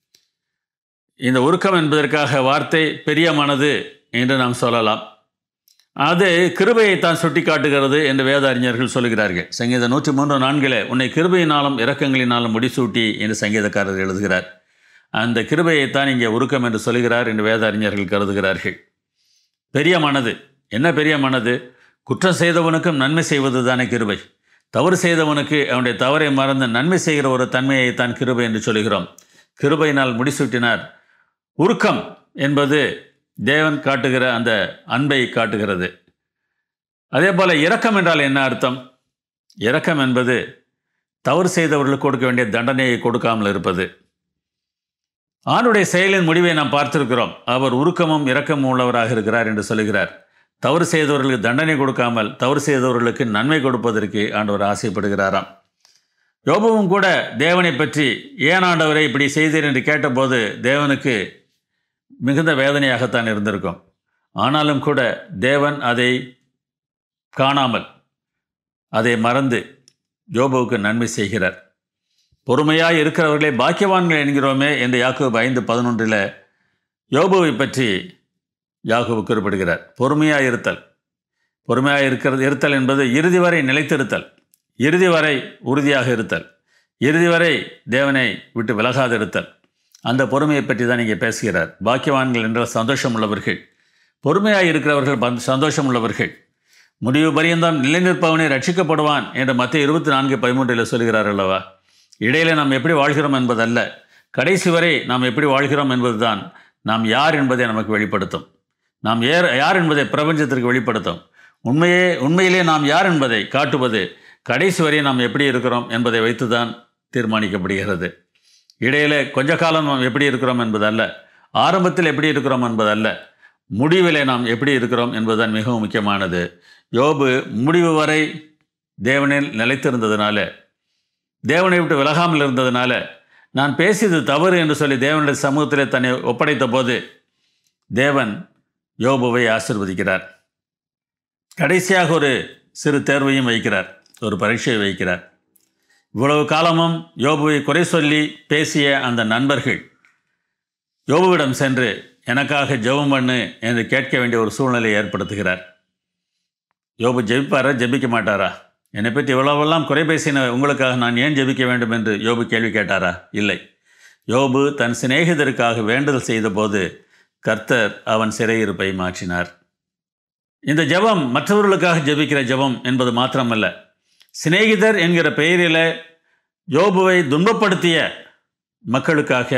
இந்த உருக்கம் என்பதற்காக வார்த்தை பெரிய மனது என்று நாம் சொல்லலாம் அது கிருபையைத்தான் சுட்டி காட்டுகிறது என்று வேத அறிஞர்கள் சொல்கிறார்கள் சங்கீத நூற்றி மூன்று நான்கில் உன்னை கிருபையினாலும் இரக்கங்களினாலும் முடிசூட்டி என்று சங்கீதக்காரர் எழுதுகிறார் அந்த கிருபையைத்தான் இங்கே உருக்கம் என்று சொல்கிறார் என்று வேத அறிஞர்கள் கருதுகிறார்கள் பெரிய மனது என்ன பெரிய மனது குற்றம் செய்தவனுக்கும் நன்மை செய்வது தானே கிருபை தவறு செய்தவனுக்கு அவனுடைய தவறை மறந்து நன்மை செய்கிற ஒரு தன்மையைத்தான் கிருபை என்று சொல்கிறோம் கிருபையினால் முடிசூட்டினார் உருக்கம் என்பது தேவன் காட்டுகிற அந்த அன்பை காட்டுகிறது அதே போல் இரக்கம் என்றால் என்ன அர்த்தம் இரக்கம் என்பது தவறு செய்தவர்களுக்கு கொடுக்க வேண்டிய தண்டனையை கொடுக்காமல் இருப்பது ஆணுடைய செயலின் முடிவை நாம் பார்த்திருக்கிறோம் அவர் உருக்கமும் இரக்கமும் உள்ளவராக இருக்கிறார் என்று சொல்கிறார் தவறு செய்தவர்களுக்கு தண்டனை கொடுக்காமல் தவறு செய்தவர்களுக்கு நன்மை கொடுப்பதற்கு ஆண்டவர் ஆசைப்படுகிறாராம் யோபுவும் கூட தேவனை பற்றி ஏன் ஆண்டவரை இப்படி செய்தீர் என்று கேட்டபோது தேவனுக்கு மிகுந்த வேதனையாகத்தான் இருந்திருக்கும் ஆனாலும் கூட தேவன் அதை காணாமல் அதை மறந்து யோபுவுக்கு நன்மை செய்கிறார் பொறுமையாக இருக்கிறவர்களே பாக்கியவான்கள் என்கிறோமே என்று யாக்கோபு ஐந்து பதினொன்றில் யோபுவை பற்றி யாகோபு குறிப்பிடுகிறார் பொறுமையாக இருத்தல் பொறுமையாக இருக்கிறது இருத்தல் என்பது இறுதி வரை நிலைத்திருத்தல் இறுதி வரை உறுதியாக இருத்தல் இறுதி வரை தேவனை விட்டு விலகாது இருத்தல் அந்த பொறுமையை பற்றி தான் இங்கே பேசுகிறார் பாக்கியவான்கள் என்ற சந்தோஷம் உள்ளவர்கள் பொறுமையாக இருக்கிறவர்கள் பந் சந்தோஷம் உள்ளவர்கள் முடிவு பரியந்தம் நிலை நிற்பவனை ரட்சிக்கப்படுவான் என்று மத்திய இருபத்தி நான்கு பதிமூன்றில் சொல்கிறார் அல்லவா இடையில நாம் எப்படி வாழ்கிறோம் என்பதல்ல கடைசி வரை நாம் எப்படி வாழ்கிறோம் என்பதுதான் நாம் யார் என்பதை நமக்கு வெளிப்படுத்தும் நாம் ஏர் யார் என்பதை பிரபஞ்சத்திற்கு வெளிப்படுத்தும் உண்மையே உண்மையிலே நாம் யார் என்பதை காட்டுவது கடைசி வரை நாம் எப்படி இருக்கிறோம் என்பதை வைத்துதான் தீர்மானிக்கப்படுகிறது இடையில கொஞ்ச காலம் நாம் எப்படி இருக்கிறோம் என்பதல்ல ஆரம்பத்தில் எப்படி இருக்கிறோம் என்பதல்ல முடிவிலே நாம் எப்படி இருக்கிறோம் என்பதுதான் மிகவும் முக்கியமானது யோபு முடிவு வரை தேவனில் நிலைத்திருந்ததுனால தேவனை விட்டு விலகாமல் இருந்ததுனால நான் பேசியது தவறு என்று சொல்லி தேவனுடைய சமூகத்திலே தன்னை ஒப்படைத்த போது தேவன் யோபுவை ஆசிர்வதிக்கிறார் கடைசியாக ஒரு சிறு தேர்வையும் வைக்கிறார் ஒரு பரீட்சையை வைக்கிறார் இவ்வளவு காலமும் யோபுவை குறை சொல்லி பேசிய அந்த நண்பர்கள் யோபுவிடம் சென்று எனக்காக ஜெபம் பண்ணு என்று கேட்க வேண்டிய ஒரு சூழ்நிலையை ஏற்படுத்துகிறார் யோபு ஜெபிப்பாரா ஜெபிக்க மாட்டாரா என்னை பற்றி இவ்வளவெல்லாம் குறை பேசின உங்களுக்காக நான் ஏன் ஜெபிக்க வேண்டும் என்று யோபு கேள்வி கேட்டாரா இல்லை யோபு தன் சிநேகிதருக்காக வேண்டுதல் செய்தபோது கர்த்தர் அவன் சிறையிருப்பை மாற்றினார் இந்த ஜெபம் மற்றவர்களுக்காக ஜெபிக்கிற ஜெபம் என்பது மாத்திரமல்ல சிநேகிதர் என்கிற பெயரில் யோபுவை துன்பப்படுத்திய மக்களுக்காக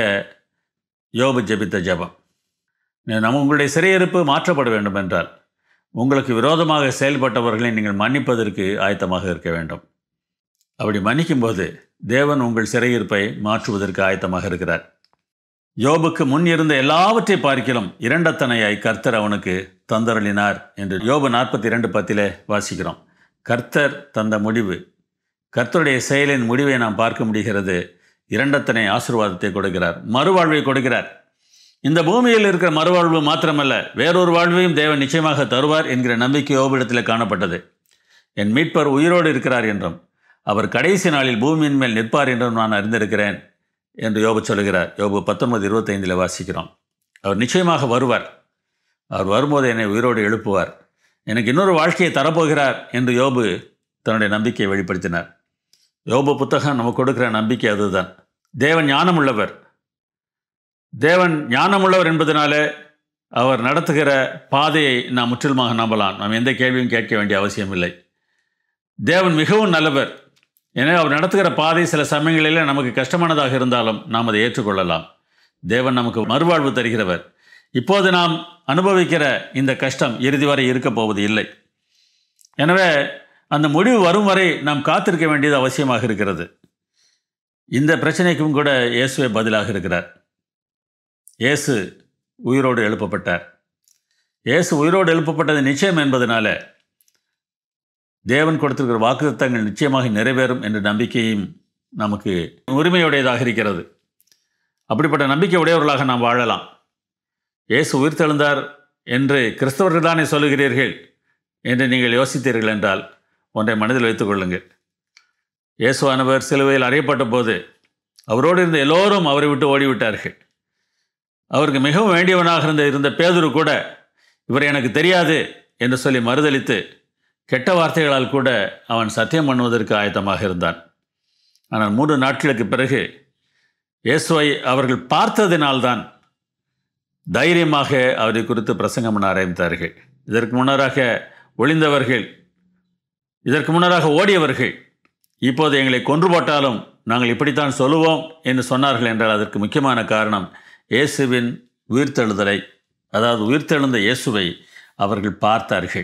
யோபு ஜெபித்த ஜெபம் நம்ம உங்களுடைய சிறையிருப்பு மாற்றப்பட வேண்டும் என்றால் உங்களுக்கு விரோதமாக செயல்பட்டவர்களை நீங்கள் மன்னிப்பதற்கு ஆயத்தமாக இருக்க வேண்டும் அப்படி மன்னிக்கும்போது தேவன் உங்கள் சிறையிருப்பை மாற்றுவதற்கு ஆயத்தமாக இருக்கிறார் யோபுக்கு முன் இருந்த எல்லாவற்றை பார்க்கிலும் இரண்டத்தனையாய் கர்த்தர் அவனுக்கு தந்தருளினார் என்று யோபு நாற்பத்தி இரண்டு பத்திலே வாசிக்கிறோம் கர்த்தர் தந்த முடிவு கர்த்தருடைய செயலின் முடிவை நாம் பார்க்க முடிகிறது இரண்டத்தனை ஆசீர்வாதத்தை கொடுக்கிறார் மறுவாழ்வை கொடுக்கிறார் இந்த பூமியில் இருக்கிற மறுவாழ்வு மாத்திரமல்ல வேறொரு வாழ்வையும் தேவன் நிச்சயமாக தருவார் என்கிற நம்பிக்கை யோபிடத்தில் காணப்பட்டது என் மீட்பர் உயிரோடு இருக்கிறார் என்றும் அவர் கடைசி நாளில் பூமியின் மேல் நிற்பார் என்றும் நான் அறிந்திருக்கிறேன் என்று யோபு சொல்கிறார் யோபு பத்தொன்பது இருபத்தைந்தில் வாசிக்கிறோம் அவர் நிச்சயமாக வருவார் அவர் வரும்போது என்னை உயிரோடு எழுப்புவார் எனக்கு இன்னொரு வாழ்க்கையை தரப்போகிறார் என்று யோபு தன்னுடைய நம்பிக்கையை வெளிப்படுத்தினார் யோபு புத்தகம் நமக்கு கொடுக்கிற நம்பிக்கை அதுதான் தேவன் ஞானமுள்ளவர் தேவன் ஞானமுள்ளவர் என்பதனாலே அவர் நடத்துகிற பாதையை நாம் முற்றிலுமாக நம்பலாம் நாம் எந்த கேள்வியும் கேட்க வேண்டிய அவசியம் இல்லை தேவன் மிகவும் நல்லவர் எனவே அவர் நடத்துகிற பாதை சில சமயங்களில் நமக்கு கஷ்டமானதாக இருந்தாலும் நாம் அதை ஏற்றுக்கொள்ளலாம் தேவன் நமக்கு மறுவாழ்வு தருகிறவர் இப்போது நாம் அனுபவிக்கிற இந்த கஷ்டம் இறுதி வரை இருக்கப் போவது இல்லை எனவே அந்த முடிவு வரும் வரை நாம் காத்திருக்க வேண்டியது அவசியமாக இருக்கிறது இந்த பிரச்சனைக்கும் கூட இயேசுவே பதிலாக இருக்கிறார் இயேசு உயிரோடு எழுப்பப்பட்டார் இயேசு உயிரோடு எழுப்பப்பட்டது நிச்சயம் என்பதனால தேவன் கொடுத்திருக்கிற வாக்குத்தங்கள் நிச்சயமாக நிறைவேறும் என்ற நம்பிக்கையும் நமக்கு உரிமையுடையதாக இருக்கிறது அப்படிப்பட்ட நம்பிக்கை உடையவர்களாக நாம் வாழலாம் இயேசு உயிர்த்தெழுந்தார் என்று கிறிஸ்தவர்கள் தானே சொல்லுகிறீர்கள் என்று நீங்கள் யோசித்தீர்கள் என்றால் ஒன்றை மனதில் வைத்துக் கொள்ளுங்கள் இயேசுவானவர் சிலுவையில் அறையப்பட்ட போது அவரோடு இருந்த எல்லோரும் அவரை விட்டு ஓடிவிட்டார்கள் அவருக்கு மிகவும் வேண்டியவனாக இருந்த இருந்த பேதுரு கூட இவர் எனக்கு தெரியாது என்று சொல்லி மறுதளித்து கெட்ட வார்த்தைகளால் கூட அவன் சத்தியம் பண்ணுவதற்கு ஆயத்தமாக இருந்தான் ஆனால் மூன்று நாட்களுக்கு பிறகு இயேசுவை அவர்கள் பார்த்ததினால்தான் தைரியமாக அவரை குறித்து பிரசங்கம் பண்ண ஆரம்பித்தார்கள் இதற்கு முன்னராக ஒளிந்தவர்கள் இதற்கு முன்னராக ஓடியவர்கள் இப்போது எங்களை கொன்று போட்டாலும் நாங்கள் இப்படித்தான் சொல்லுவோம் என்று சொன்னார்கள் என்றால் அதற்கு முக்கியமான காரணம் இயேசுவின் உயிர்த்தெழுதலை அதாவது உயிர்த்தெழுந்த இயேசுவை அவர்கள் பார்த்தார்கள்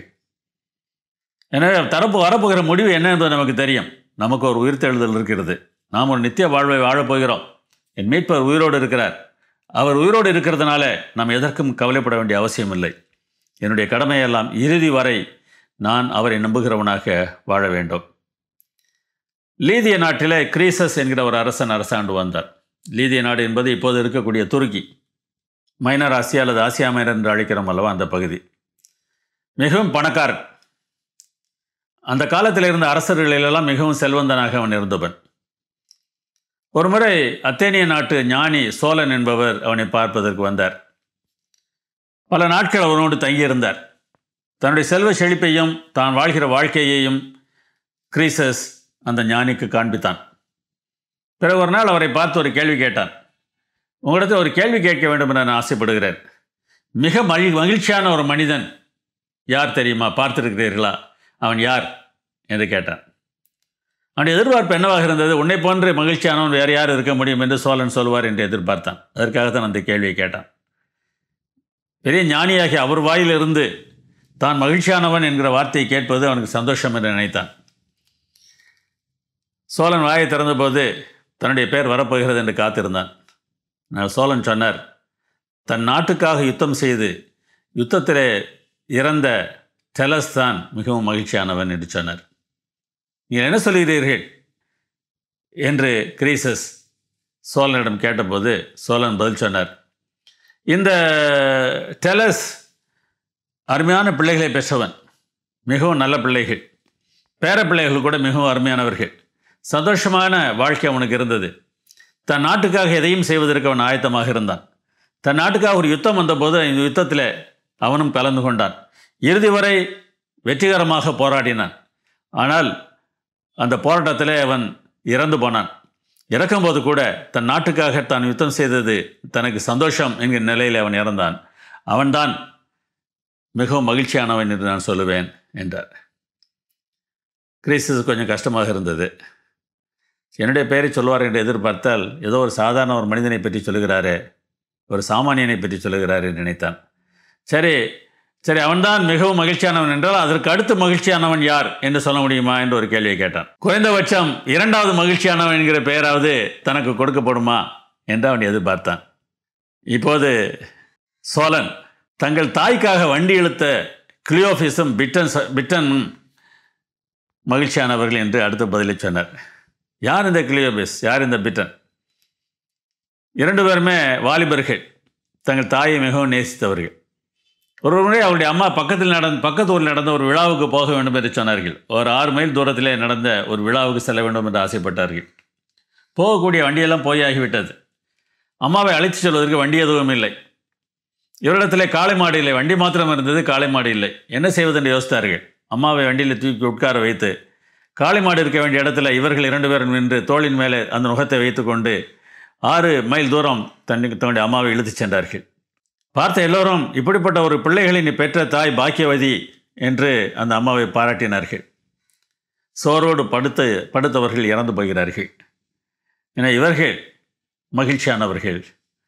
எனவே தரப்பு வரப்போகிற முடிவு என்ன என்பது நமக்கு தெரியும் நமக்கு ஒரு உயிர்த்தெழுதல் இருக்கிறது நாம் ஒரு நித்திய வாழ்வை வாழப் போகிறோம் என் மீட்பர் உயிரோடு இருக்கிறார் அவர் உயிரோடு இருக்கிறதுனால நாம் எதற்கும் கவலைப்பட வேண்டிய அவசியம் இல்லை என்னுடைய கடமையெல்லாம் இறுதி வரை நான் அவரை நம்புகிறவனாக வாழ வேண்டும் லீதிய நாட்டிலே கிரீசஸ் என்கிற ஒரு அரசன் அரசாண்டு வந்தார் லீதிய நாடு என்பது இப்போது இருக்கக்கூடிய துருக்கி மைனர் ஆசியா அல்லது ஆசியா மைனர் என்று அழைக்கிறோம் அல்லவா அந்த பகுதி மிகவும் பணக்காரன் அந்த காலத்தில் இருந்த அரசர்களிலெல்லாம் மிகவும் செல்வந்தனாக அவன் இருந்தவன் ஒருமுறை அத்தேனிய நாட்டு ஞானி சோழன் என்பவர் அவனை பார்ப்பதற்கு வந்தார் பல நாட்கள் அவனோடு தங்கியிருந்தார் தன்னுடைய செல்வ செழிப்பையும் தான் வாழ்கிற வாழ்க்கையையும் கிரீசஸ் அந்த ஞானிக்கு காண்பித்தான் பிறகு ஒரு நாள் அவரை பார்த்து ஒரு கேள்வி கேட்டான் உங்களிடத்தில் ஒரு கேள்வி கேட்க வேண்டும் என நான் ஆசைப்படுகிறேன் மிக மகி மகிழ்ச்சியான ஒரு மனிதன் யார் தெரியுமா பார்த்திருக்கிறீர்களா அவன் யார் என்று கேட்டான் அவனுடைய எதிர்பார்ப்பு என்னவாக இருந்தது உன்னை போன்று மகிழ்ச்சியானவன் வேறு யார் இருக்க முடியும் என்று சோழன் சொல்வார் என்று எதிர்பார்த்தான் அதற்காகத்தான் அந்த கேள்வியை கேட்டான் பெரிய ஞானியாகி அவர் வாயிலிருந்து தான் மகிழ்ச்சியானவன் என்கிற வார்த்தையை கேட்பது அவனுக்கு சந்தோஷம் என்று நினைத்தான் சோழன் வாயை திறந்தபோது தன்னுடைய பேர் வரப்போகிறது என்று காத்திருந்தான் நான் சோழன் சொன்னார் தன் நாட்டுக்காக யுத்தம் செய்து யுத்தத்திலே இறந்த டெலஸ் தான் மிகவும் மகிழ்ச்சியானவன் என்று சொன்னார் நீங்கள் என்ன சொல்கிறீர்கள் என்று கிரீசஸ் சோழனிடம் கேட்டபோது சோழன் பதில் சொன்னார் இந்த டெலஸ் அருமையான பிள்ளைகளை பெற்றவன் மிகவும் நல்ல பிள்ளைகள் பேர பிள்ளைகள் கூட மிகவும் அருமையானவர்கள் சந்தோஷமான வாழ்க்கை அவனுக்கு இருந்தது தன் நாட்டுக்காக எதையும் செய்வதற்கு அவன் ஆயத்தமாக இருந்தான் தன் நாட்டுக்காக ஒரு யுத்தம் வந்தபோது இந்த யுத்தத்தில் அவனும் கலந்து கொண்டான் இறுதி வரை வெற்றிகரமாக போராடினான் ஆனால் அந்த போராட்டத்தில் அவன் இறந்து போனான் இறக்கும்போது கூட தன் நாட்டுக்காக தான் யுத்தம் செய்தது தனக்கு சந்தோஷம் என்கிற நிலையில் அவன் இறந்தான் அவன்தான் மிகவும் மகிழ்ச்சியானவன் என்று நான் சொல்லுவேன் என்றார் கிறிஸ்து கொஞ்சம் கஷ்டமாக இருந்தது என்னுடைய பெயரை சொல்வார் என்று எதிர்பார்த்தால் ஏதோ ஒரு சாதாரண ஒரு மனிதனை பற்றி சொல்லுகிறாரே ஒரு சாமானியனை பற்றி சொல்லுகிறார் என்று நினைத்தான் சரி சரி அவன்தான் மிகவும் மகிழ்ச்சியானவன் என்றால் அதற்கு அடுத்து மகிழ்ச்சியானவன் யார் என்று சொல்ல முடியுமா என்று ஒரு கேள்வியை கேட்டான் குறைந்தபட்சம் இரண்டாவது மகிழ்ச்சியானவன் என்கிற பெயராவது தனக்கு கொடுக்கப்படுமா என்று அவன் எதிர்பார்த்தான் இப்போது சோழன் தங்கள் தாய்க்காக வண்டி இழுத்த கிளியோஃபிஸும் பிட்டன் பிட்டனும் மகிழ்ச்சியானவர்கள் என்று அடுத்த பதிலை சொன்னார் யார் இந்த கிளியோபிஸ் யார் இந்த பிட்டன் இரண்டு பேருமே வாலிபர்கள் தங்கள் தாயை மிகவும் நேசித்தவர்கள் ஒரு முறை அவருடைய அம்மா பக்கத்தில் நடந்த பக்கத்து ஊரில் நடந்த ஒரு விழாவுக்கு போக வேண்டும் என்று சொன்னார்கள் ஒரு ஆறு மைல் தூரத்திலே நடந்த ஒரு விழாவுக்கு செல்ல வேண்டும் என்று ஆசைப்பட்டார்கள் போகக்கூடிய வண்டியெல்லாம் போய் ஆகிவிட்டது அம்மாவை அழைத்து செல்வதற்கு வண்டி எதுவும் இல்லை இவரிடத்திலே காளை மாடு இல்லை வண்டி மாத்திரம் இருந்தது காளை மாடு இல்லை என்ன செய்வது என்று யோசித்தார்கள் அம்மாவை வண்டியில் தூக்கி உட்கார வைத்து காளை மாடு இருக்க வேண்டிய இடத்துல இவர்கள் இரண்டு பேரும் நின்று தோளின் மேலே அந்த நுகத்தை வைத்துக்கொண்டு ஆறு மைல் தூரம் தன்னுக்கு தன்னுடைய அம்மாவை இழுத்துச் சென்றார்கள் பார்த்த எல்லோரும் இப்படிப்பட்ட ஒரு பிள்ளைகளை நீ பெற்ற தாய் பாக்கியவதி என்று அந்த அம்மாவை பாராட்டினார்கள் சோரோடு படுத்த படுத்தவர்கள் இறந்து போகிறார்கள் என இவர்கள் மகிழ்ச்சியானவர்கள்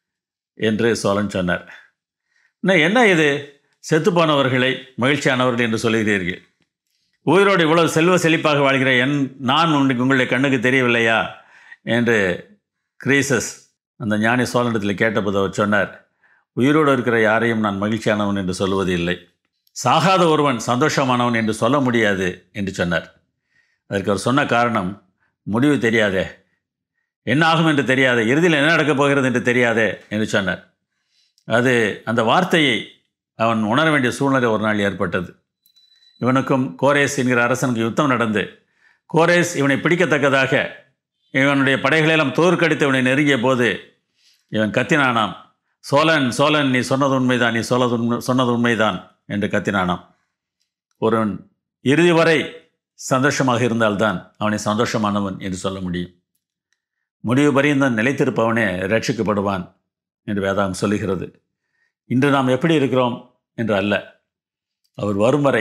என்று சோழன் சொன்னார் இன்னும் என்ன இது செத்துப்போனவர்களை மகிழ்ச்சியானவர்கள் என்று சொல்லுகிறீர்கள் உயிரோடு இவ்வளவு செல்வ செழிப்பாக வாழ்கிற என் நான் உனக்கு உங்களுடைய கண்ணுக்கு தெரியவில்லையா என்று கிரீசஸ் அந்த ஞானி சோழனிடத்தில் கேட்டபோது அவர் சொன்னார் உயிரோடு இருக்கிற யாரையும் நான் மகிழ்ச்சியானவன் என்று சொல்லுவது இல்லை சாகாத ஒருவன் சந்தோஷமானவன் என்று சொல்ல முடியாது என்று சொன்னார் அதற்கு அவர் சொன்ன காரணம் முடிவு தெரியாதே என்ன ஆகும் என்று தெரியாதே இறுதியில் என்ன நடக்கப் போகிறது என்று தெரியாதே என்று சொன்னார் அது அந்த வார்த்தையை அவன் உணர வேண்டிய சூழ்நிலை ஒரு நாள் ஏற்பட்டது இவனுக்கும் கோரேஸ் என்கிற அரசனுக்கு யுத்தம் நடந்து கோரேஸ் இவனை பிடிக்கத்தக்கதாக இவனுடைய படைகளெல்லாம் தோற்கடித்து இவனை நெருங்கிய போது இவன் கத்தினானாம் சோழன் சோழன் நீ சொன்னது உண்மைதான் நீ சொல்லது உண்மை சொன்னது உண்மைதான் என்று கத்தினானாம் ஒருவன் இறுதி வரை சந்தோஷமாக இருந்தால்தான் அவனை சந்தோஷமானவன் என்று சொல்ல முடியும் முடிவு பரியந்தான் நிலைத்திருப்பவனே ரட்சிக்கப்படுவான் என்று வேதாகம் சொல்லுகிறது இன்று நாம் எப்படி இருக்கிறோம் என்று அல்ல அவர் வரும் வரை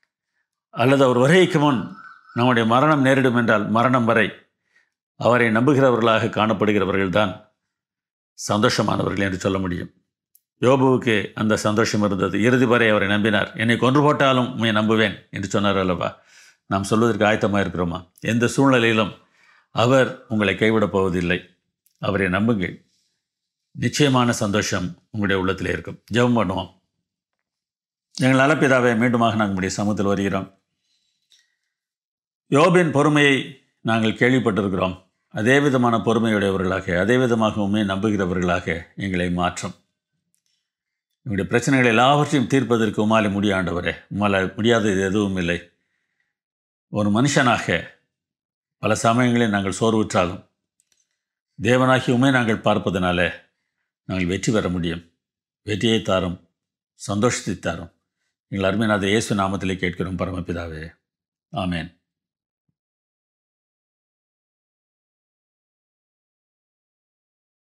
அல்லது அவர் வருகைக்கு முன் நம்முடைய மரணம் நேரிடும் என்றால் மரணம் வரை அவரை நம்புகிறவர்களாக காணப்படுகிறவர்கள்தான் சந்தோஷமானவர்கள் என்று சொல்ல முடியும் யோபுவுக்கு அந்த சந்தோஷம் இருந்தது இறுதி வரை அவரை நம்பினார் என்னை கொன்று போட்டாலும் உண்மை நம்புவேன் என்று சொன்னார் அல்லவா நாம் சொல்வதற்கு ஆயத்தமாக இருக்கிறோமா எந்த சூழ்நிலையிலும் அவர் உங்களை கைவிடப் போவதில்லை அவரை நம்புங்கள் நிச்சயமான சந்தோஷம் உங்களுடைய உள்ளத்தில் இருக்கும் ஜெபம் பண்ணுவோம் எங்கள் நலப்பிதாவை மீண்டுமாக நாங்கள் நம்முடைய சமூகத்தில் வருகிறோம் யோபின் பொறுமையை நாங்கள் கேள்விப்பட்டிருக்கிறோம் அதே விதமான பொறுமையுடையவர்களாக அதே விதமாக உண்மை நம்புகிறவர்களாக எங்களை மாற்றும் எங்களுடைய பிரச்சனைகள் எல்லாவற்றையும் தீர்ப்பதற்கு உமாலை முடியாண்டவரே உமால முடியாதது எதுவும் இல்லை ஒரு மனுஷனாக பல சமயங்களில் நாங்கள் சோர்வுற்றாலும் தேவனாகி உண்மை நாங்கள் பார்ப்பதனால நாங்கள் வெற்றி பெற முடியும் வெற்றியை தாரும் சந்தோஷத்தை தாரும் எங்கள் அருமைநாத இயேசு நாமத்திலே கேட்கிறோம் பரமபிதாவே ஆமேன்